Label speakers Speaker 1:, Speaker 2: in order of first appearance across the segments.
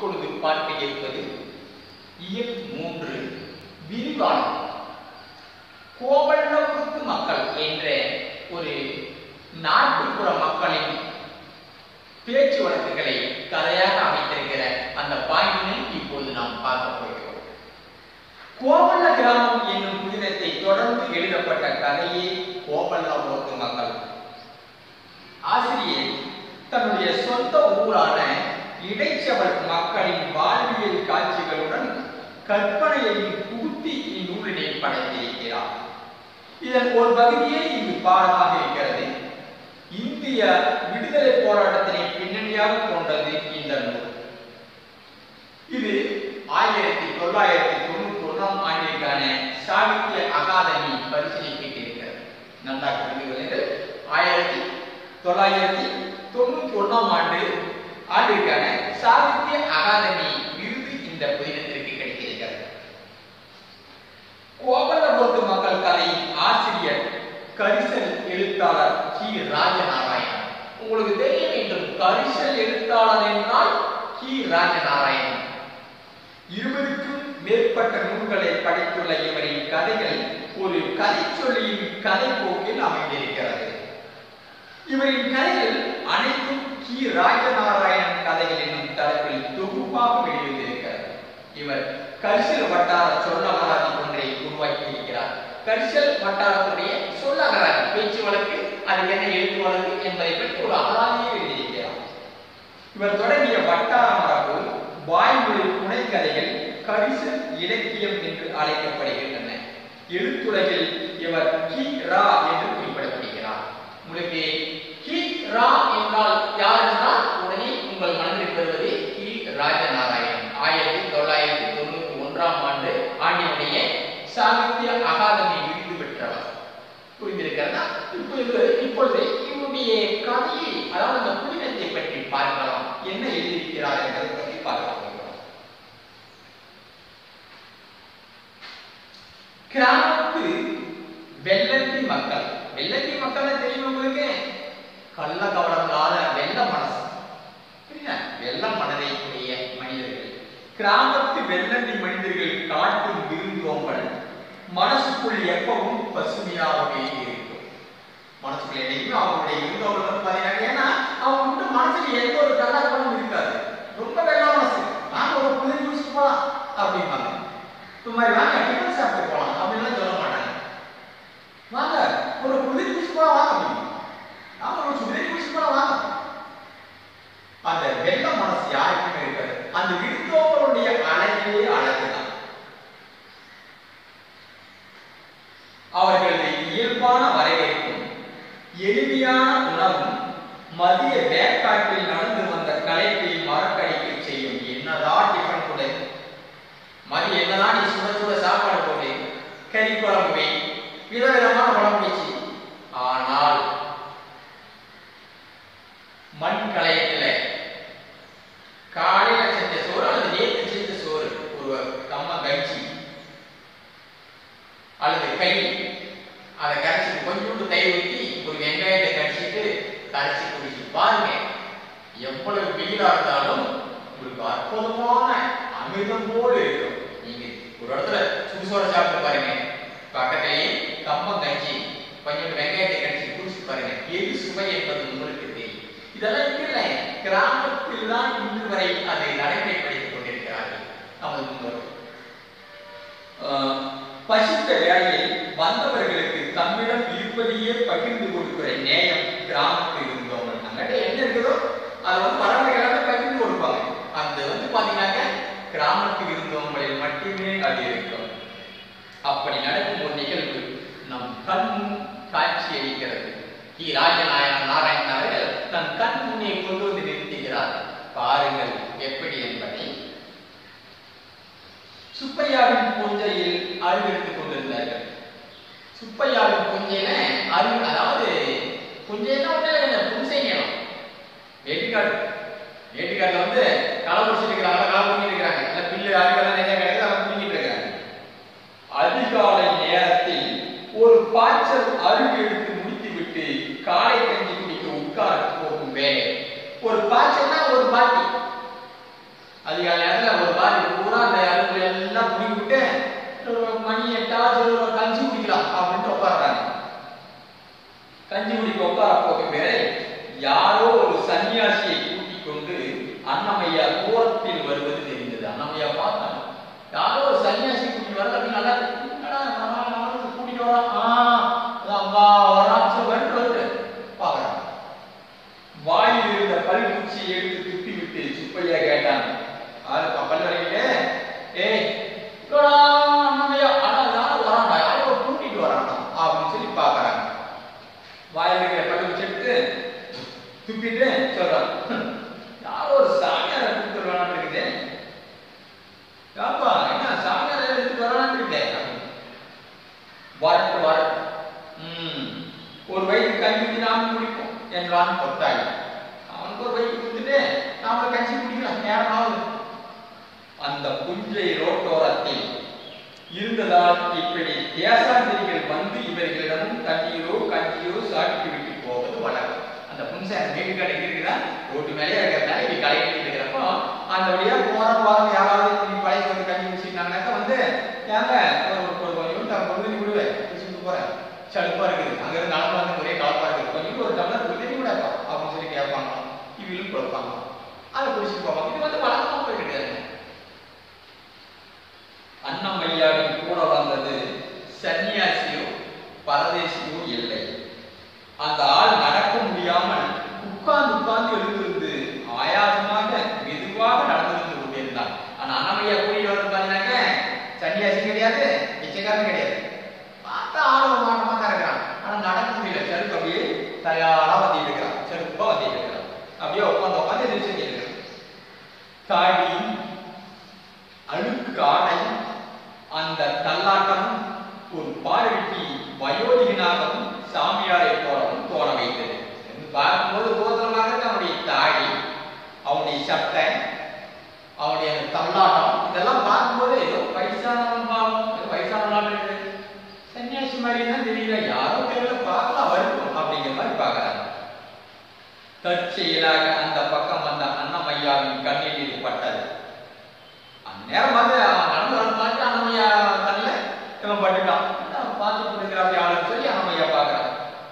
Speaker 1: இப்பொழுது பார்க்க இருப்பது இயல் மூன்று விரிவானம் கோவள்ளபுரத்து மக்கள் என்ற ஒரு நாட்டுப்புற மக்களின் பேச்சு வழக்குகளை கதையாக அமைத்திருக்கிற அந்த பாயினை இப்போது நாம் பார்க்க போகிறோம் கோவள்ள கிராமம் என்னும் புதினத்தை தொடர்ந்து எழுதப்பட்ட கதையே கோவள்ளபுரத்து மக்கள் ஆசிரியர் தன்னுடைய சொந்த ஊரான இடைச்சவல் மக்களின் வாழ்வியல் காட்சிகளுடன் கற்பனையையும் புகுத்தி இந்நூலினை படைத்திருக்கிறார் இதன் ஒரு பகுதியே இங்கு பாடமாக இருக்கிறது இந்திய விடுதலை போராட்டத்தினை பின்னணியாக கொண்டது இந்த நூல் இது ஆயிரத்தி தொள்ளாயிரத்தி தொண்ணூத்தி ஒன்றாம் ஆண்டிற்கான சாகித்ய அகாதமி பரிசினை பெற்றிருக்கிறது நல்லா புரிந்துகொள்ளுங்கள் ஆயிரத்தி தொள்ளாயிரத்தி தொண்ணூத்தி ஒன்றாம் ஆண்டு ஆண்டிற்கான சாகித்ய அகாதமி விருது இந்த புதினத்திற்கு கிடைத்திருக்கிறது கோவலபுரத்து மக்கள் கதையின் ஆசிரியர் கரிசல் எழுத்தாளர் கி ராஜநாராயணன் உங்களுக்கு தெரிய வேண்டும் கரிசல் எழுத்தாளர் என்றால் கி ராஜநாராயணன் இருபதுக்கும் மேற்பட்ட நூல்களை படைத்துள்ள இவரின் கதைகள் ஒரு கதை சொல்லியின் கதை போக்கில் அமைந்திருக்கிறது இவரின் கதைகள் அனைத்தும் கி ராஜநாராயணன் கதைகள் என்னும் தலைப்பில் தொகுப்பாக வெளிவந்திருக்கிறது இவர் கரிசல் வட்டார சொல்லகராதி ஒன்றை உருவாக்கி இருக்கிறார் கரிசல் வட்டாரத்துடைய சொல்லகராதி பேச்சு வழக்கு அதுக்கு என்ன எழுத்து வழக்கு என்பதை பற்றி ஒரு அகராதியை எழுதியிருக்கிறார் இவர் தொடங்கிய வட்டார மரபு வாய்மொழி புனைக்கதைகள் கரிசல் இலக்கியம் என்று அழைக்கப்படுகின்றன எழுத்துலகில் இவர் கி ரா என்று குறிப்பிடப்படுகிறார் உங்களுக்கு கி ரா என்றால் யார் என்றால் உடனே உங்கள் மனதில் வருவது கி ராஜநாராயணன் ஆயிரத்தி தொள்ளாயிரத்தி தொண்ணூத்தி ஒன்றாம் ஆண்டு ஆண்டினுடைய சாகித்ய அகாதமி விருது பெற்றவர் புரிந்திருக்கிறதா இப்பொழுது இப்பொழுது இவருடைய கதையை அதாவது அந்த புதினத்தை பற்றி பார்க்கலாம் என்ன எழுதியிருக்கிறார் என்பதை பற்றி பார்க்க போகிறோம் கிராமத்து வெள்ளத்தி மக்கள் வெள்ளத்தி மக்கள் தெரியும் உங்களுக்கு கள்ள கவலங்களால வெள்ள மனசு புரியுதா? வெள்ள மனதை உடைய மனிதர்கள் கிராமத்து வெள்ளந்தி மனிதர்கள் காட்டும் விருந்தோம்பல் மனசுக்குள் எப்பவும் பசுமையாகவே இருக்கும் மனசுக்குள்ள என்னைக்குமே அவங்களுடைய விருந்தோம்பல் வந்து பாத்தீங்கன்னா ஏன்னா அவங்க வந்து மனசுல எந்த ஒரு கல்லாக்கணும் இருக்காது ரொம்ப வெள்ள மனசு நாங்க ஒரு புது ஜூஸ் போலாம் அப்படிம்பாங்க இந்த மாதிரி வாங்க டிஃபன் சாப்பிட்டு போலாம் அப்படின்லாம் சொல்ல மாட்டாங்க வாங்க ஒரு புது ஜூஸ் போலாம் வாங்க அப்படின்னு நாம ஒரு சுடுதண்ணி குடிச்சு போலாம் வாங்க அந்த வெள்ள மனசு யாருக்குமே இருக்காது அந்த விருந்தோம்பலுடைய அழகே அழகுதான் அவர்களது இயல்பான வரவேற்பும் எளிமையான உணவும் மதிய வேக்காட்டில் நடந்து வந்த கலைப்பை மரக்கடிக்க செய்யும் என்னதான் டிஃபன் கூட மதியம் என்னதான் நீ சுட சுட சாப்பாடு போடு கறி குழம்பு வை விதவிதமான குழம்பு வச்சு ஆனால் மண் கலையத்துல காலையில செஞ்ச சோறு அல்லது நேற்று செஞ்ச சோறு ஒரு கம்ம கஞ்சி அல்லது கை அதை கரைச்சி கொஞ்சோண்டு தயிர் ஊற்றி ஒரு வெங்காயத்தை கடிச்சிட்டு கரைச்சி குடிச்சு பாருங்க எவ்வளவு வெயிலா இருந்தாலும் உங்களுக்கு அற்புதமான அமிர்தம் போல இருக்கும் நீங்க ஒரு இடத்துல சுடுசோட சாப்பிட்டு பாருங்க பக்கத்திலேயே கம்மம் கஞ்சி கொஞ்சம் வெங்காயத்தை கடிச்சு குடிச்சு பாருங்க எது சுவை என்பது உங்களுக்கு தெரியும் இதெல்லாம் இருக்குல்ல கிராமத்தில் தான் இன்று வரை அதை நடைமுறைப்படுத்திக் கொண்டிருக்கிறார்கள் நமது முன்னோர்கள் ஆஹ், பசித்த வேளையில் வந்தவர்களுக்கு தம்மிடம் இருப்பதையே பகிர்ந்து கொடுக்கிற நேயம் கிராமத்தில் இருந்தோம் அங்கிட்ட என்ன இருக்குதோ அதை வந்து வரவழைகளாக பகிர்ந்து கொடுப்பாங்க அந்த வந்து பாத்தீங்கன்னாக்க கிராமத்தில் இருந்தவங்களில் மட்டுமே அது இருக்கும் அப்படி நடக்கும் ஒரு நிகழ்வு நம் கண் முன் காட்சி அளிக்கிறது கி ராஜநாயகன் நாராயணன் அவர்கள் தன் கண் முன்னே கொண்டு வந்து நிறுத்துகிறார் பாருங்கள் எப்படி என்பதை சுப்பையாவின் பூஞ்சையில் அருவெடுத்துக் கொண்டிருந்தார்கள் சுப்பையாவின் பூஞ்சையில அரு அதாவது பூஞ்சைன்னா ஒண்ணு இல்லை புன்சை நேரம் வேட்டிக்காடு வேட்டிக்காட்டுல வந்து களை பிடிச்சிட்டு இருக்கிறாங்க களை பிடிக்கிட்டு இருக்கிறாங்க இல்ல பில்லு அருகெல்லாம் நிறைய கிடையாது அவங்க பிடிக்கிட்டு இருக்காங்க அதிகாலை நேரத்தில் ஒரு பாய்ச்சல் அருகு எடுத்து முடித்துவிட்டு காலை கஞ்சி குடிக்க உட்கார போகும் வேலை ஒரு பாய்ச்சல்னா ஒரு பாட்டி அதிகாலை நேரத்துல ஒரு பாதி பூரா அந்த அடுப்புல எல்லாம் குடி விட்டு ஒரு மணி எட்டாவது ஒரு கஞ்சி குடிக்கலாம் அப்படின்ட்டு உட்கார்றாங்க கஞ்சி குடிக்க உட்கார போக பேரு யாரோ ஒரு சன்னியாசியை கூட்டிக் கொண்டு அன்னமையா தூரத்தில் வருவது தெரிந்தது அன்னமையா பார்த்தாங்க யாரோ ஒரு சன்னியாசி கூட்டிட்டு வர அப்படின்னு நல்லா இருக்கு. என்னடா நம்ம நம்ம கூட்டிட்டு வரான் ஆ அதான் வா வரான் சரி வந்து வருது பாக்குறான் வாயில் இருந்த பல் குச்சியை எடுத்து துப்பி விட்டு சுப்பையா கேட்டான் ஆளு ப- பல் வரைக்கிட்டு ஏய் இங்கடா அண்ணமையா அண்ணா யாரும் வரான்டா யாரோ கூட்டிட்டு வரான்டா அப்படின்னு சொல்லி பாக்குறாங்க வாயில் இருக்கிற பல் குச்சி எடுத்து துப்பிட்டு சொல்றான் "ஹம், யாரோ ஒரு சாமியாரை கூப்பிட்டு வரான்னு இருக்குது யாப்பா என்ன சாமியாரை எடுத்து வரான்னு இருக்கேன் வரட்டு வரட்டு ம் ஒரு வயிறு கஞ்சி ஊத்தி நாம குடிப்போம் என்றான் கொட்டாய் அவனுக்கு ஒரு வயிறு கொடுத்துட்டு நாம கஞ்சி குடிக்கலாம் நேரமாவது அந்த புஞ்சை ரோட்டோரத்தில் இருந்ததால் இப்படி தேசாந்திரிகள் வந்து இவர்களிடமும் தண்ணீரோ கஞ்சியோ சாப்பிட்டு விட்டு போவது வழக்கம் அந்த புஞ்சை அந்த வீட்டு கடை இருக்குதா ரோட்டு மேலே இருக்கிறதால இப்படி கடை இருக்கிறப்போ அந்த வழியா போற போறவங்க யாராவது இப்படி பழைய வந்து கஞ்சி குடிச்சிட்டாங்கனாக்கா வந்து ஏங்க ஒரு ஒரு கொஞ்சம் கொஞ்சம் கொண்டு விடுவேன் குடிச்சுட்டு போறேன் சலுப்பா இருக்குது அங்க இருந்து நடந்து வந்து ஒரே கலப்பா இருக்குது கொஞ்சம் ஒரு டம்ளர் குடிச்சு கூட அப்படின்னு சொல்லி கேட்பாங்க இவங்களும் கொடுப்பாங்க அதை குடிச்சிட்டு போவாங்க இது வந்து வழக்கமா போய் கிடையாது அன்னமையாவின் கூட வந்தது சன்னியாசியோ பரதேசியோ இல்லை அந்த ஆள் நடக்க முடியாமல் உட்கார்ந்து உட்கார்ந்து எழுந்திருந்து ஆயாசமாக மெதுவாக நடந்து கொண்டிருந்தான் ஆனா அன்னமையா கூட்டிட்டு வந்து பாத்தீங்கன்னாக்க சன்னியாசி கிடையாது பிச்சைக்காரன் கிடையாது பார்த்தா ஆள் ஒரு மாட்டமா தான் இருக்கிறான் ஆனா நடக்க முடியல செருப்பு அப்படியே தயாரா வந்து இருக்கிறான் செருப்பா வந்து இருக்கிறான் அப்படியே உட்காந்து உட்காந்து எதிர்த்து இருக்கிறான் தாடி அழுக்கு ஆடை அந்த தள்ளாட்டம் ஒரு பார்வைக்கு வயோதிகனாகவும் சாமியாரை போலவும் தோண வைத்தது என்று பார்க்கும்போது போதமாக அவனுடைய தாடி அவனுடைய சட்டை அவனுடைய அந்த தள்ளாட்டம் இதெல்லாம் பார்க்கும்போது ஏதோ வயசானவன் பாவம் ஏதோ வயசானவன் இருக்குது சன்னியாசி மாதிரி தான் தெரியல யாரோ தெரியல பார்க்கலாம் வருத்தம் அப்படிங்கிற மாதிரி பார்க்கறாங்க தற்செயலாக அந்த பக்கம் வந்த அன்னமையாவின் கண்ணில் இது பட்டது அந்த நேரம் வந்து அவன் நடந்து வந்து பார்த்து அன்னமையா கண்ணில் இவன் பட்டுட்டான் அவன் பார்த்து கொடுக்குறாப்பி ஆளுன்னு சொல்லி அன்னமையா பார்க்கறான்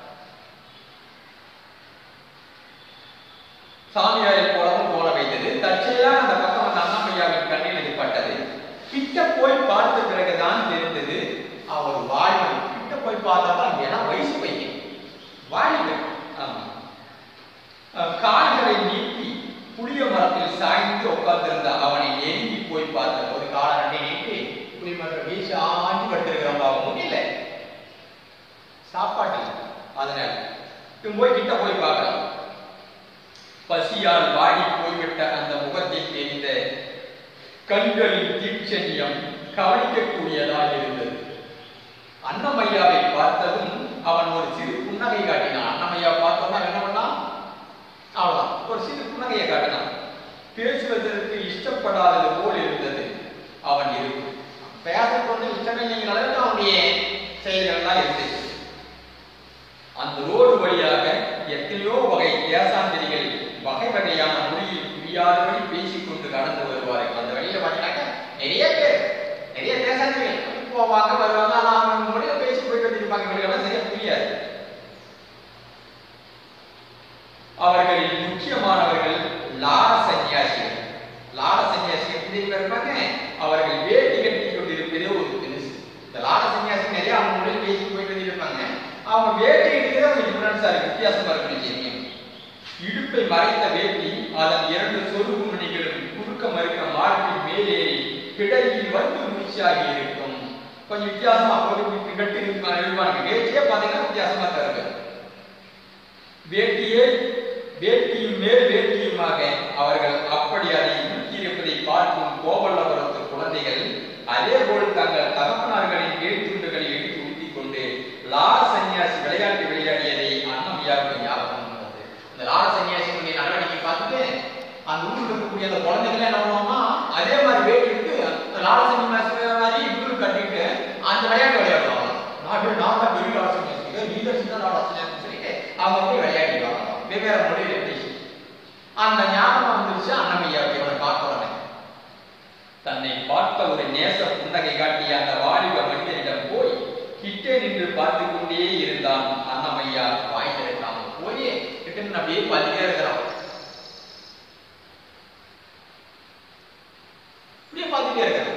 Speaker 1: சாமியாரை போலவும் போல வைத்தது தற்செயலாக அந்த பக்கம் வந்த அன்னமையாவின் கண்ணில் இது பட்டது கிட்ட போய் பார்த்த பிறகுதான் தெரிந்தது அவர் வாலிபன் கிட்ட போய் பார்த்தா தான் ஏன்னா வயசு பையன் வாலிபன் ஆமா அஹ் கால்களை நீட்டி புளிய மரத்தில் சாய்ந்து உட்கார்ந்திருந்த அவனை நெருங்கி போய் பார்த்த போது காலை ரெண்டை நீட்டி புளிய மரத்தை வீசி ஆஞ்சி படுத்திருக்கிறான் அவன் முடியல சாப்பாட்டு இல்லை. அதனால இவன் போய் கிட்ட போய் பார்க்கலாம் பசியால் வாடி போய்விட்ட அந்த முகத்தில் தெரிந்த கண்களின் தீட்சண்யம் கவனிக்கக்கூடியதாக இருந்தது அன்னமையாவை பார்த்ததும் அவன் ஒரு சிறு புன்னகை காட்டினான் அன்னமையா பார்த்தோம்னா என்ன பண்ணான் அவ்வளவுதான் ஒரு சிறு புன்னகையை காட்டினான் பேசுவதற்கு இஷ்டப்படாதது போல் இருந்தது அவன் இருக்கு பேசக்கொண்டு இஷ்டமில்லைங்கிற அளவுக்கு அவனுடைய செயல்கள்லாம் இருந்துச்சு அந்த ரோடு வழியாக எத்தனையோ வகை தேசாந்திரிகள் வகை வகையான மொழியில் புரியாதபடி பேசிக்கொண்டு கடந்து வருவார்கள் அந்த வழியில பார்த்தீங்கன்னாக்க நிறைய பேர் நிறைய தேசாந்திரிகள் போவாங்க வருவாங்க ஆனா அவங்க மொழியில பேசி போயிட்டு வந்துருப்பாங்க இவங்களுக்கெல்லாம் சரியா புரியாது அவர்களில் முக்கியமானவர்கள் லாட சன்னியாசிகள் லாட சன்னியாசிகள் தெரியுமா இருப்பாங்க அவர்கள் வேட்டி கட்டி கொண்டிருப்பதே ஒரு பெருசு இந்த லாட சன்னியாசி நிறைய அவங்க மொழியில் பேசி போயிட்டு வந்துருப்பாங்க அவங்க வேட்டி இருக்கிறது அவங்க டிஃபரன்ஸா இருக்கு வித்தியாசமா இருக்கு தெரியும் இடுப்பை மறைத்த வேட்டி அதன் இரண்டு சொருகு மணிகளும் குறுக்க மறுக்க மார்பின் மேலேறி பிடரியில் வந்து முடிச்சாகி இருக்கும் கொஞ்சம் வித்தியாசமா போட்டு கட்டி இருப்பாங்க வேட்டியே பாத்தீங்கன்னா வித்தியாசமா தான் இருக்கு வேட்டியே வேட்டியும் மேல் வேட்டியுமாக அவர்கள் அப்படி அதை இழுக்கியிருப்பதை பார்க்கும் கோவல்லபுரத்து குழந்தைகள் அதே போல் தங்கள் தகப்பனார்களின் வேட்டுண்டுகளை எடுத்து ஊட்டிக் கொண்டு லாட சன்னியாசி விளையாட்டு விளையாடியதை அன்னம் யாருக்கு ஞாபகம் வந்தது இந்த லாட சன்னியாசிகளுடைய நடவடிக்கை பார்த்துட்டு அந்த ஊரில் இருக்கக்கூடிய அந்த குழந்தைகள் என்ன பண்ணுவாங்கன்னா அதே மாதிரி வேட்டி எடுத்து அந்த லாட சன்னியாசி மாதிரி இவங்களும் கட்டிட்டு அந்த விளையாட்டு விளையாடுவாங்க நான் நான் தான் பெரிய லாட சன்னியாசி நீ தான் சின்ன லாட சன்னியாசி சொல்லிட்டு அவங்க போய் விளையாடிடுவாங்க வெவ்வேறு மொழியில பேசி அந்த ஞாபகம் வந்துருச்சு அன்னமையாவுக்கு அவனை பார்த்த உடனே தன்னை பார்த்த ஒரு நேச புன்னகை காட்டிய அந்த வாலிப மனிதனிடம் போய் கிட்டே நின்று பார்த்து கொண்டே இருந்தான் அன்னமையா வாய் திறக்காம போய் கிட்ட நின்று அப்படியே பார்த்துட்டே இருக்கிறான் அப்படியே பார்த்துட்டே இருக்கிறான்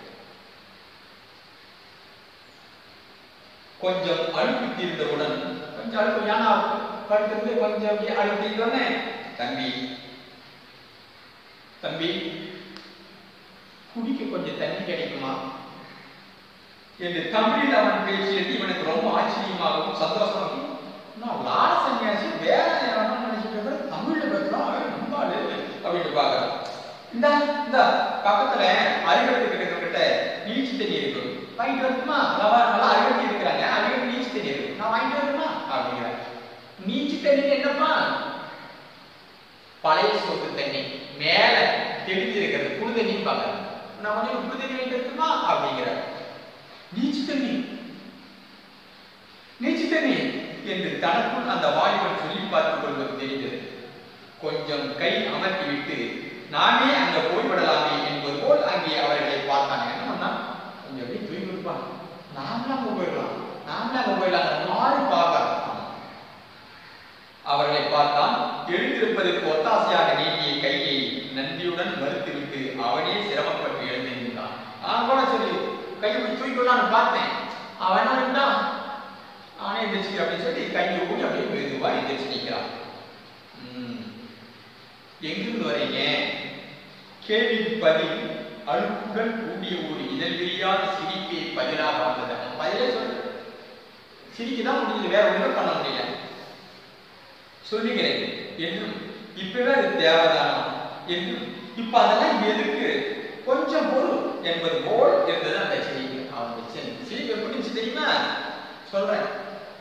Speaker 1: கொஞ்சம் அழுப்பு தீர்ந்தவுடன் கொஞ்சம் அழுப்பு ஏன்னா படுத்திருந்து கொஞ்சம் அப்படியே அழுப்பு தீர்ந்தோடனே தம்பி தம்பி குடிக்க கொஞ்சம் தண்ணி கிடைக்குமா என்று தமிழில் அவன் பேசியது இவனுக்கு ரொம்ப ஆச்சரியமாகவும் சந்தோஷமாகவும் நான் லாட சன்னியாசி வேற யாரும் நினைச்சிட்டு இருக்கிறேன் தமிழ்ல பேசுறோம் நம்பாடு அப்படின்னு பாக்குறான் இந்த இந்த பக்கத்துல அருகத்துக்கு கிட்ட நீச்சு தண்ணி இருக்கு வாங்கிட்டு வரட்டுமா நல்லா நல்லா அருகட்டி இருக்கிறாங்க அருகட்டி நீச்சு தண்ணி இருக்கு நான் வாங்கிட்டு வரட்டுமா அப்படிங்கிறேன் நீச்சு தண்ணி என்னப்பா பழைய சோத்து தண்ணி மேல தெளிஞ்சிருக்கிறது புது தண்ணி பார்க்கறேன் நான் கொஞ்சம் புது தண்ணி வாங்கிட்டு வரட்டுமா அப்படிங்கிறேன் நீச்சு தண்ணி நீச்சு தண்ணி என்று தனக்குள் அந்த வாலிபன் சொல்லி பார்த்துக் கொள்வது தெரிந்தது கொஞ்சம் கை அமர்த்தி விட்டு நானே அங்க போய்விடலாமே என்பது போல் அங்கே அவர்களை பார்த்தாங்க என்ன பண்ணா கொஞ்சம் அப்படியே தூக்கி கொடுப்பான் நாமளும் அங்க போயிடலாம் நாமளும் அங்க போயிடலாம் மாறி பார்க்கலாம் அவர்களை பார்த்தான் எழுந்திருப்பதற்கு ஒத்தாசையாக நீட்டிய கையை நன்றியுடன் மறுத்துவிட்டு அவனே சிரமப்பட்டு எழுந்திருந்தான் நான் கூட சொல்லி கையை போய் தூக்கிக்கொள்ளலாம்னு பார்த்தேன் அவன் என்ன பண்ணிட்டான் அவனே எந்திரிச்சு அப்படின்னு சொல்லி கையை ஊடி அப்படியே மெதுவா எந்திரிச்சு நிற்கிறான் ம். எங்கிருந்து வரீங்க கேள்விக்கு பதில் அழுப்புடன் கூடிய ஒரு இதழ் விரியாத சிரிப்பை பதிலாக வந்தது அவன் பதிலே சொல்லு சிரிக்க தான் முடிஞ்சது வேற ஒண்ணுமே பண்ண முடியல சொல்லுகிறேன் என்றும் இப்பவே அது தேவைதானா என்றும் இப்ப அதெல்லாம் எதுக்கு கொஞ்சம் பொருள் என்பது போல் இருந்தது அந்த சிரிப்பு அவன் சிரிப்பு எப்படி இருந்துச்சு தெரியுமா சொல்றேன்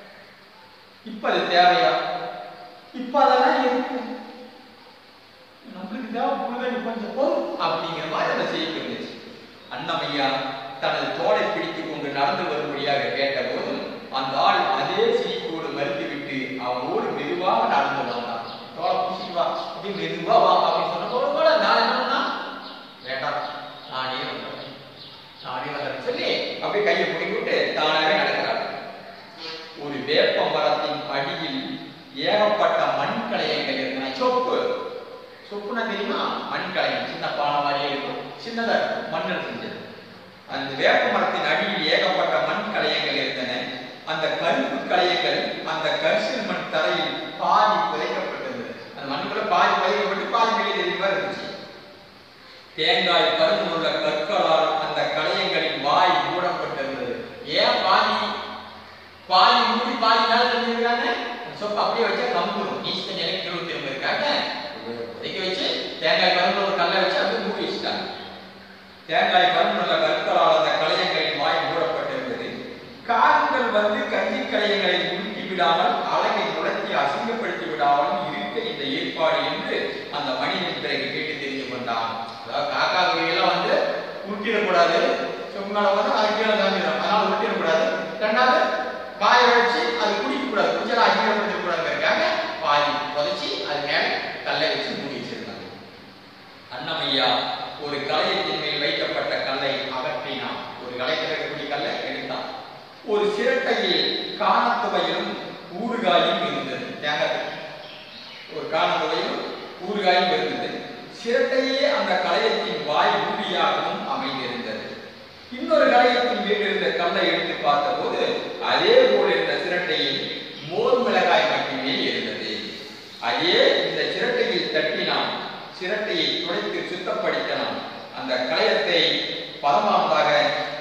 Speaker 1: இப்ப அது தேவையா இப்ப அதெல்லாம் எதுக்கு நம்மளுக்கு தேவை புழுதண்ணி கொஞ்சம் போதும் அப்படிங்கிற மாதிரி அந்த செய்தி இருந்துச்சு அண்ணமையா தனது தோலை பிடித்துக் கொண்டு நடந்து வரும்படியாக கேட்ட போதும் அந்த ஆள் அதே சிரிப்போடு மறுத்துவிட்டு அவனோடு மெதுவாக நடந்து வந்தான் தோலை பிடிச்சிட்டு வா அப்படி மெதுவா வா அப்படின்னு சொன்ன போல போல நான் என்னன்னா வேண்டாம் நானே வந்துடுறேன் நானே வந்துடுறேன் சொல்லி அப்படியே கையை பிடிக்கி விட்டு தானாவே நடக்கிறார் ஒரு வேப்ப மரத்தின் அடியில் ஏகப்பட்ட மண் கலையங்கள் இருந்தன சொப்பு சொப்புனா தெரியுமா மண் கலையம் சின்ன பானை மாதிரியே இருக்கும் சின்னதா இருக்கும் மண்ணில் செஞ்சது அந்த வேப்ப மரத்தின் அடியில் ஏகப்பட்ட மண் கலையங்கள் இருந்தன அந்த கருப்பு கலையங்கள் அந்த கரிசல் மண் தரையில் பாதி புதைக்கப்பட்டிருந்தது அந்த மண்ணுக்குள்ள பாதி புதைக்கப்பட்டு பாதி வெளியே தெரியுமா இருந்துச்சு தேங்காய் பருவம் உள்ள கற்களால் அந்த கலையங்களின் வாய் மூடப்பட்டிருந்தது ஏன் பாதி பாதி மூடி பாதி மேல தள்ளிருக்காங்க சொப்பு அப்படியே வச்சா கம்புரும் நீச்ச நிலைக்கு இருபத்தி ஒன்பது இருக்காங்க ஒதுக்கி வச்சு தேங்காய் பருவம் ஒரு கல்லை வச்சு அப்படியே மூடி வச்சுட்டாங்க தேங்காய் பருவம் உள்ள கற்களால் அந்த கலையங்களின் வாய் மூடப்பட்டிருந்தது காகங்கள் வந்து கஞ்சி கலையங்களை உருக்கி விடாமல் அழகை முடக்கி அசிங்கப்படுத்தி விடாமல் இருக்க இந்த ஏற்பாடு என்று அந்த மனிதன் பிறகு கேட்டு தெரிந்து கொண்டான் அதாவது காக்கா குருவியெல்லாம் வந்து உருட்டிடக்கூடாது சும்மால வந்து அது கீழே தாண்டிடும் அதனால உருட்டிடக்கூடாது ரெண்டாவது காய வச்சு அது குடிக்கக்கூடாது குடிச்சாலும் அசிங்கப்படுத்தக்கூடாதுங்கிறதுக்காக பாதி புதைச்சி அது மேல கல்லை வச்சு மூடி வச்சிருந்தாங்க அன்னமையா ஒரு கலையத்தின் மேல் வைக்கப்பட்ட கல்லை அகற்றினான் ஒரு கலையத்தில் இருக்கக்கூடிய கல்லை எடுத்தான் ஒரு சிரட்டையில் காணத்துவையும் ஊறுகாயும் இருந்தது தேங்காய் ஒரு காணத்துவையும் ஊறுகாயும் இருந்தது சிரட்டையே அந்த கலையத்தின் வாய் மூடியாகவும் அமைந்திருந்தது இன்னொரு கலையத்தின் மேல் இருந்த கல்லை எடுத்து பார்த்தபோது அதே போல் இருந்த சிரட்டையில் மோர் மிளகாய் மட்டுமே இருந்தது அதே இந்த சிரட்டையில் தட்டினான் சிரட்டையை துடைத்து சுத்தப்படுத்தினான் அந்த கலையத்தை பரமாவதாக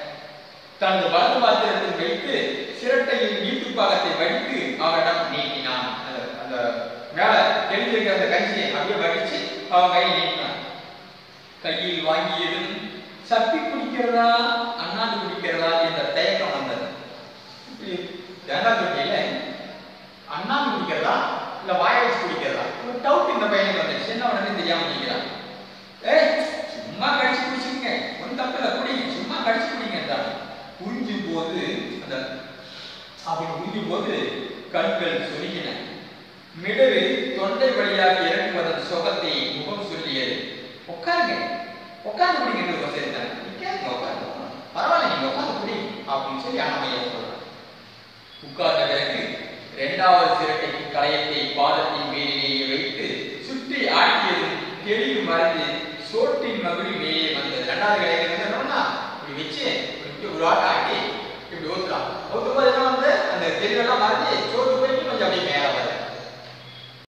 Speaker 1: தனது வலது பாத்திரத்தில் வைத்து சிரட்டையின் நீட்டு பாகத்தை வடித்து அவரிடம் நீட்டினான் அந்த- அந்த மேல தெரிஞ்சிருக்கிற அந்த கஞ்சியை அப்படியே வடிச்சு அவன் கையில் நீட்டினான் கையில் வாங்கியதும் சப்பி குடிக்கிறதா அண்ணாந்து குடிக்கிறதா என்ற தயக்கம் வந்தது இப்படி தேங்காய் தொட்டியில அண்ணாந்து குடிக்கிறதா இல்ல வாய வச்சு குடிக்கிறதா ஒரு டவுட் இந்த பையனுக்கு வந்துச்சு என்ன உடனே தெரியாம நிற்கிறான் ஏய் சும்மா கடிச்சு குடிச்சுங்க ஒன்றும் தப்பு இல்லை குடிங்க சும்மா கடிச்சு குடிங்கன்றாங்க புரிஞ்சும் போது அந்த அப்படி புரிஞ்சும் போது கண்கள் சொருகின மிடரு தொண்டை வழியாக இறங்குவதன் சுகத்தை முகம் சொல்லியது உட்காருங்க உட்கார்ந்து குடிங்க சரி தானே சொல்லி அண்ணமையா சொல்றார் உட்கார்ந்த பிறகு இரண்டாவது சிரட்டைக்கு களையத்தை பாதத்தின் மேலேயே வைத்து சுற்றி ஆட்டியதும் தெளிவு மறந்து சோட்டின் மகுடி மேலே வந்தது இரண்டாவது களையத்தை வந்து என்னன்னா இப்படி வச்சு இப்படி ஒரு ஆட்டை ஆட்டி இப்படி ஊத்துறான் ஊத்தும் போது என்ன வந்து அந்த தெளிவெல்லாம் மறைஞ்சு சோட்டு போய் கொஞ்சம் அப்படியே மேல வருது